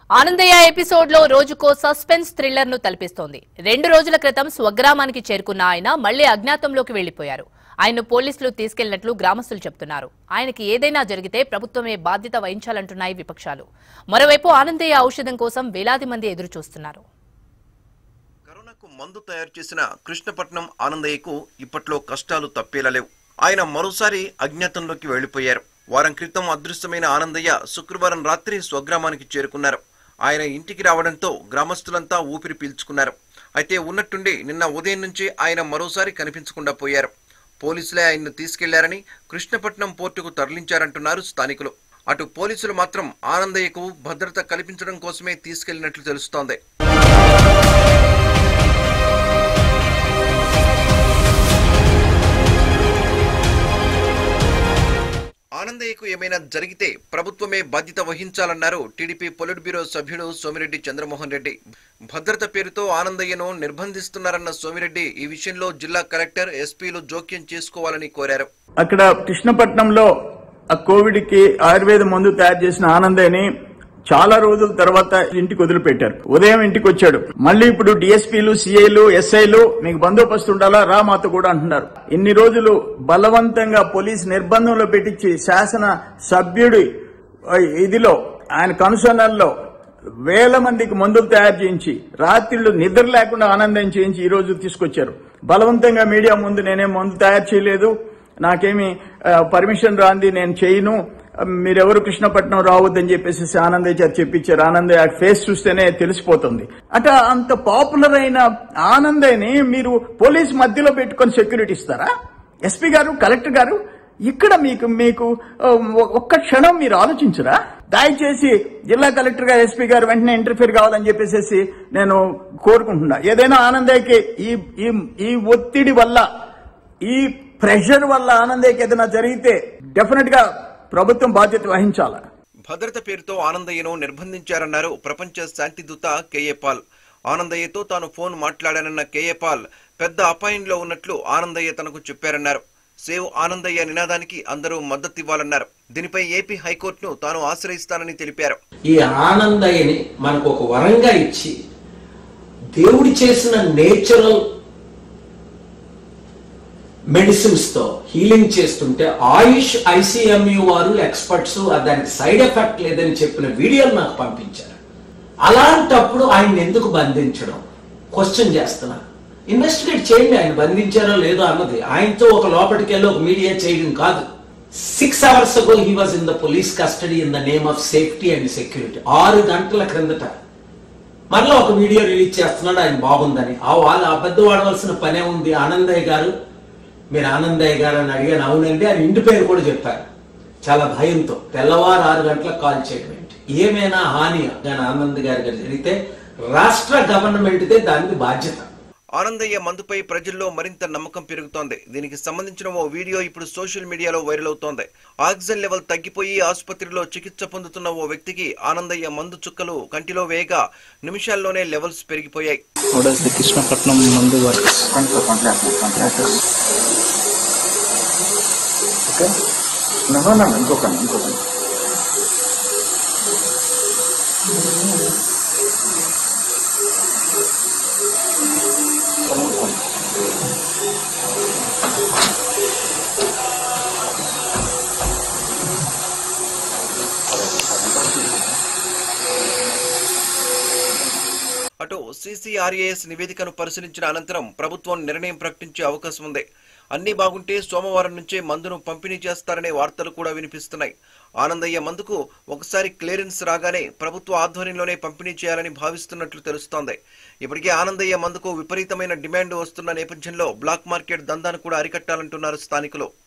Anandaiah episode లో రోజుకో suspense thriller ను తలపిస్తోంది రెండు రోజుల క్రితం స్వగ్రామానికి చేరుకున్న ఆయన మళ్లీ అజ్ఞాతంలోకి వెళ్లిపోయారు ఆయన్ను పోలీసులు తీసుకెళ్లినట్లు గ్రామస్తులు చెబుతున్నారు ఆయనకి ఏదైనా జరిగితే ప్రభుత్వమే బాధ్యత వహించాలంటున్నాయి విపక్షాలు మరోవైపు ఆనందయ్య ఔషధం కోసం వేలాది మంది ఎదురు చూస్తున్నారు కరోనాకు మందు తయారు చేసిన కృష్ణపట్నం ఆనందయ్యకు ఇప్పట్లో కష్టాలు తప్పేలా లేవు ఆయన మరోసారి అజ్ఞాతంలోకి వెళ్లిపోయారు వారం క్రితం అదృశ్యమైన ఆనందయ్య శుక్రవారం రాత్రి స్వగ్రామానికి చేరుకున్నారు ఆయన ఇంటికి రావడంతో గ్రామస్తులంతా ఊపిరి పీల్చుకున్నారు అయితే ఉన్నట్టుండి నిన్న ఉదయం నుంచి ఆయన మరోసారి కనిపించకుండా పోయారు పోలీసులే ఆయన్ను తీసుకెళ్లారని కృష్ణపట్నం పోర్టుకు తరలించారంటున్నారు స్థానికులు అటు పోలీసులు మాత్రం ఆనందయ్యకు భద్రత కల్పించడం కోసమే తీసుకెళ్లినట్లు తెలుస్తోంది ఆనందయ్యకు ఏమైనా జరిగితే ప్రభుత్వమే బాధ్యత వహించాలన్నారు టీడీపీ పొలిట్ బ్యూరో సభ్యుడు సోమిరెడ్డి చంద్రమోహన్ రెడ్డి భద్రత పేరుతో ఆనందయ్యను నిర్బంధిస్తున్నారన్న సోమిరెడ్డి ఈ విషయంలో జిల్లా కలెక్టర్ ఎస్పీలు జోక్యం చేసుకోవాలని కోరారు అక్కడ కృష్ణపట్నంలో ఆ కోవిడ్ కి ఆయుర్వేద మందు తయారు చేసిన ఆనందయ్యని చాలా రోజుల తర్వాత ఇంటికి వదిలిపెట్టారు ఉదయం ఇంటికి వచ్చాడు మళ్ళీ ఇప్పుడు డిఎస్పీలు సిఐలు ఎస్ఐలు మీకు బందోబస్తు ఉండాలా రా మాతో కూడా అంటున్నారు ఇన్ని రోజులు బలవంతంగా పోలీస్ నిర్బంధంలో పెట్టించి శాసన సభ్యుడి ఆ, ఇదిలో ఆయన కనుసన్నల్లో వేల మందికి మందులు తయారు చేయించి రాత్రిళ్ళు నిద్ర లేకుండా ఆనందం చేయించి ఈ రోజు తీసుకొచ్చారు బలవంతంగా మీడియా ముందు నేనేం మందు తయారు చేయలేదు నాకేమి ఆ, పర్మిషన్ రాంది నేను చేయను ఆ, మీరెవరు కృష్ణపట్నం రావద్దని చెప్పేసి ఆనందయ్య చేత చెప్పించారు ఆనందయ్య ఫేస్ చూస్తేనే తెలిసిపోతుంది అట అంత పాపులర్ అయిన ఆనందయ్యని మీరు పోలీస్ మధ్యలో పెట్టుకొని సెక్యూరిటీ ఇస్తారా ఎస్పీ గారు కలెక్టర్ గారు ఇక్కడ మీకు మీకు ఆ, ఒక్క క్షణం మీరు ఆలోచించరా దయచేసి జిల్లా కలెక్టర్ గారు ఎస్పీ గారు వెంటనే ఇంటర్ఫియర్ కావాలని చెప్పేసి నేను కోరుకుంటున్నా ఏదైనా ఆనందయ్యకి ఈ ఈ ఈ ఒత్తిడి వల్ల ఈ ప్రెషర్ వల్ల ఆనందయ్యకి ఏదైనా జరిగితే డెఫినెట్ గా ప్రభుత్వం బాధ్యత వహించాలి భద్రత పేరుతో ఆనందయ్యను నిర్బంధించారన్నారు ప్రపంచ శాంతి దూత కేఏ పాల్ ఆనందయ్యతో తాను ఫోన్ మాట్లాడానన్న కేఏ పాల్ పెద్ద అపాయంలో ఉన్నట్లు ఆనందయ్య తనకు చెప్పారన్నారు సేవ్ ఆనందయ్య నినాదానికి అందరూ మద్దతివ్వాలన్నారు దీనిపై ఏపీ హైకోర్టును తాను ఆశ్రయిస్తానని తెలిపారు ఈ ఆనందయ్యని మనకు ఒక వరంగా ఇచ్చి దేవుడి చేసిన నేచురల్ మెడిసిన్స్ తో హీలింగ్ చేస్తుంటే ఆయుష్ ఐసీఎంయు వారు ఎక్స్పర్ట్స్ దానికి సైడ్ ఎఫెక్ట్ లేదని చెప్పిన వీడియోలు నాకు పంపించారు అలాంటప్పుడు ఆయన ఎందుకు బంధించడం క్వశ్చన్ చేస్తున్నా ఇన్వెస్టిగేట్ చేయండి ఆయన బంధించారో లేదో అన్నది ఆయనతో ఒక లోపలికి వెళ్ళి ఒక మీడియా చేయడం కాదు six hours ago he was in the police custody in the name of safety and security ఆరు గంటల క్రిందట మరలా ఒక వీడియో రిలీజ్ చేస్తున్నాడు ఆయన బాగుందని ఆ వాళ్ళు అబద్ధం ఆడవలసిన పనే ఉంది ఆనందయ్య గారు మీరు ఆనందయ్య గారు అని అడిగాను అవునండి అని ఇంటి పేరు కూడా చెప్పారు చాలా భయంతో తెల్లవారు ఆరు గంటలకు కాల్ చేయడం ఏంటి ఏమైనా హాని కానీ ఆనంద్ గారి గారు జరిగితే రాష్ట్ర గవర్నమెంట్దే దానికి బాధ్యత ఆనందయ్య మందుపై ప్రజల్లో మరింత నమ్మకం పెరుగుతోంది దీనికి సంబంధించిన ఓ వీడియో ఇప్పుడు సోషల్ మీడియాలో వైరల్ అవుతోంది ఆక్సిజన్ లెవెల్ తగ్గిపోయి ఆసుపత్రిలో చికిత్స పొందుతున్న ఓ వ్యక్తికి ఆనందయ్య మందు చుక్కలు కంటిలో వేయగా నిమిషాల్లోనే లెవెల్స్ పెరిగిపోయాయి How does the Krishnapatnam Mandu works? Okay no, no, no, ఇంకొకటి ఇంకొకటి అటు సీసీఆర్ఏఎస్ నివేదికను పరిశీలించిన అనంతరం ప్రభుత్వం నిర్ణయం ప్రకటించే అవకాశం ఉంది అన్ని బాగుంటే సోమవారం నుంచే మందును పంపిణీ చేస్తారనే వార్తలు కూడా వినిపిస్తున్నాయి ఆనందయ్య మందుకు ఒకసారి క్లియరెన్స్ రాగానే ప్రభుత్వ ఆధ్వర్యంలోనే పంపిణీ చేయాలని భావిస్తున్నట్లు తెలుస్తోంది ఇప్పటికే ఆనందయ్య మందుకు విపరీతమైన డిమాండ్ వస్తున్న నేపథ్యంలో బ్లాక్ మార్కెట్ దందాను కూడా అరికట్టాలంటున్నారు స్థానికులు